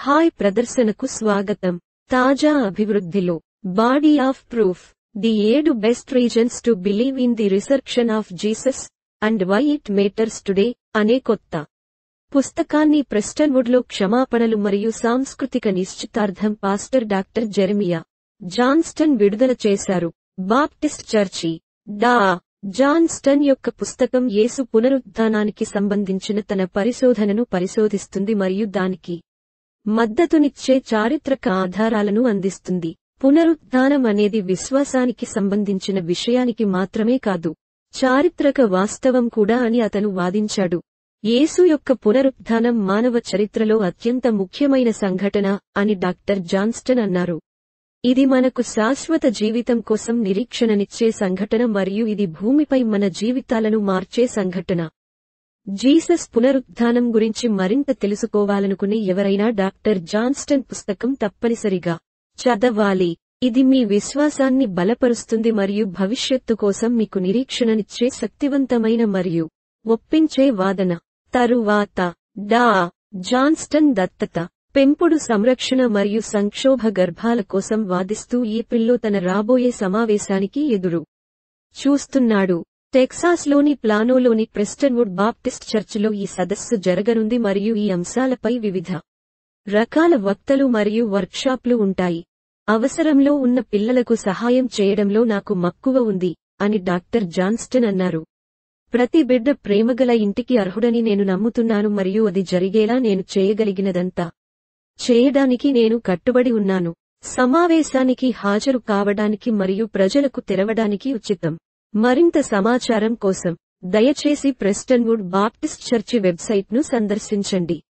hi ప్రదర్శనకు స్వాగతం తాజా అభివృద్ధిలో బాడీ ఆఫ్ ప్రూఫ్ ది ఏడు best reasons to believe in the resurrection of Jesus and why it matters today అనే కొత్త పుస్తకాన్ని ప్రెస్టన్వుడ్ లో క్షమాపణలు మరియు సాంస్కృతిక నిశ్చితార్థం పాస్టర్ డాక్టర్ జెరమియా జాన్స్టన్ విడుదల చేశారు బాప్టిస్ట్ చర్చి డా జాన్స్టన్ యొక్క పుస్తకం యేసు పునరుద్ధానానికి సంబంధించిన తన పరిశోధనను పరిశోధిస్తుంది మరియు దానికి మద్దతునిచ్చే చారిత్రక ఆధారాలను అందిస్తుంది పునరుద్ధానం అనేది విశ్వాసానికి సంబంధించిన విషయానికి మాత్రమే కాదు చారిత్రక వాస్తవం కూడా అని అతను వాదించాడు యేసు యొక్క పునరుద్ధానం మానవ చరిత్రలో అత్యంత ముఖ్యమైన సంఘటన అని డాక్టర్ జాన్స్టన్ అన్నారు ఇది మనకు శాశ్వత జీవితం కోసం నిరీక్షణనిచ్చే సంఘటన మరియు ఇది భూమిపై మన జీవితాలను మార్చే సంఘటన జీసస్ పునరుద్ధానం గురించి మరింత తెలుసుకోవాలనుకునే ఎవరైనా డాక్టర్ జాన్స్టన్ పుస్తకం తప్పనిసరిగా చదవాలి ఇది మీ విశ్వాసాన్ని బలపరుస్తుంది మరియు భవిష్యత్తు కోసం మీకు నిరీక్షణనిచ్చే శక్తివంతమైన మరియు ఒప్పించే వాదన తరువాత డా జాన్స్టన్ దత్తత పెంపుడు సంరక్షణ మరియు సంక్షోభ గర్భాల కోసం వాదిస్తూ ఏప్రిల్లో తన రాబోయే సమావేశానికి ఎదురు చూస్తున్నాడు టెక్సాస్లోని ప్లానోలోని ప్రెస్టన్వుడ్ బాప్టిస్ట్ చర్చిలో ఈ సదస్సు జరగనుంది మరియు ఈ అంశాలపై వివిధ రకాల వక్తలు మరియు వర్క్షాప్లు ఉంటాయి అవసరంలో ఉన్న పిల్లలకు సహాయం చేయడంలో నాకు మక్కువ ఉంది అని డాక్టర్ జాన్స్టన్ అన్నారు ప్రతి బిడ్డ ప్రేమగల ఇంటికి అర్హుడని నేను నమ్ముతున్నాను మరియు అది జరిగేలా నేను చేయగలిగినదంతా చేయడానికి నేను కట్టుబడి ఉన్నాను సమావేశానికి హాజరు కావడానికి మరియు ప్రజలకు తెరవడానికి ఉచితం మరింత సమాచారం కోసం దయచేసి ప్రెస్టన్వుడ్ బాప్టిస్ట్ చర్చి వెబ్సైట్ను సందర్శించండి